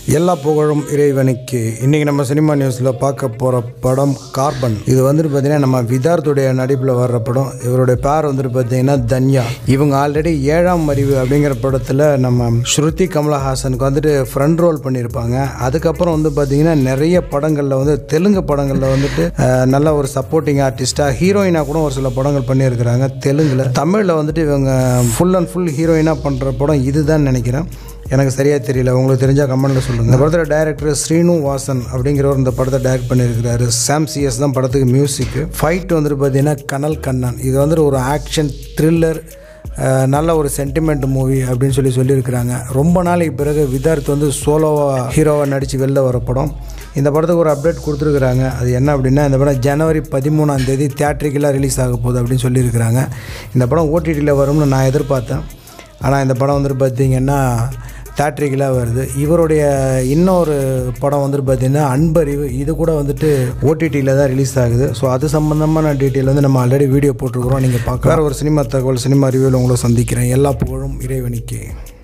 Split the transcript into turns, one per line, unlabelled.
எல்லா புகழும் இறைவனுக்கு இன்றைக்கி நம்ம சினிமா நியூஸில் பார்க்க போகிற படம் கார்பன் இது வந்துட்டு பார்த்தீங்கன்னா நம்ம விதார்த்துடைய நடிப்பில் வர்ற படம் இவருடைய பேர் வந்துட்டு பார்த்தீங்கன்னா தன்யா இவங்க ஆல்ரெடி ஏழாம் அறிவு அப்படிங்கிற படத்தில் நம்ம ஸ்ருதி கமலஹாசனுக்கு வந்துட்டு ஃப்ரண்ட் ரோல் பண்ணியிருப்பாங்க அதுக்கப்புறம் வந்து பார்த்தீங்கன்னா நிறைய படங்களில் வந்து தெலுங்கு படங்களில் வந்துட்டு அஹ், நல்ல ஒரு சப்போர்ட்டிங் ஆர்டிஸ்ட்டாக ஹீரோயினாக கூட ஒரு சில படங்கள் பண்ணியிருக்கிறாங்க தெலுங்கில் தமிழில் வந்துட்டு இவங்க ஃபுல் அண்ட் ஃபுல் ஹீரோயினாக பண்ணுற படம் இதுதான் நினைக்கிறேன் எனக்கு சரியாக தெரியல உங்களுக்கு தெரிஞ்சால் கமெண்ட்டில் சொல்லுங்கள் இந்த படத்தோட டைரக்டர் ஸ்ரீனு வாசன் அப்படிங்கிறவர் இந்த படத்தை டைரக்ட் பண்ணியிருக்கிறாரு சாம் சிஎஸ் தான் படத்துக்கு மியூசிக்கு ஃபைட் வந்துட்டு பார்த்தீங்கன்னா கனல் கண்ணன் இது வந்துட்டு ஒரு ஆக்ஷன் த்ரில்லர் நல்ல ஒரு சென்டிமெண்ட் மூவி அப்படின்னு சொல்லி சொல்லியிருக்கிறாங்க ரொம்ப நாளைக்கு பிறகு விதார்த் வந்து சோலோவாக ஹீரோவாக நடித்து வெளில வர படம் இந்த படத்துக்கு ஒரு அப்டேட் கொடுத்துருக்குறாங்க அது என்ன அப்படின்னா இந்த படம் ஜனவரி பதிமூணாம் தேதி தியேட்ரிக்கலாக ரிலீஸ் ஆக போகுது அப்படின்னு சொல்லியிருக்கிறாங்க இந்த படம் ஓடிடியில் வரும்னு நான் எதிர்பார்த்தேன் ஆனால் இந்த படம் வந்துட்டு பார்த்தீங்கன்னா தேட்ரிக்கலாக வருது இவருடைய இன்னொரு படம் வந்துட்டு பார்த்தீங்கன்னா அன்பறிவு இது கூட வந்துட்டு ஓடிடியில் தான் ரிலீஸ் ஆகுது ஸோ அது சம்மந்தமான டீட்டெயில் வந்து நம்ம ஆல்ரெடி வீடியோ போட்டிருக்கிறோம் நீங்கள் பார்க்க வேறு ஒரு சினிமா தகவல் சினிமா ரிவ்யூவில் உங்களை சந்திக்கிறேன் எல்லா புகழும் இறைவனிக்கு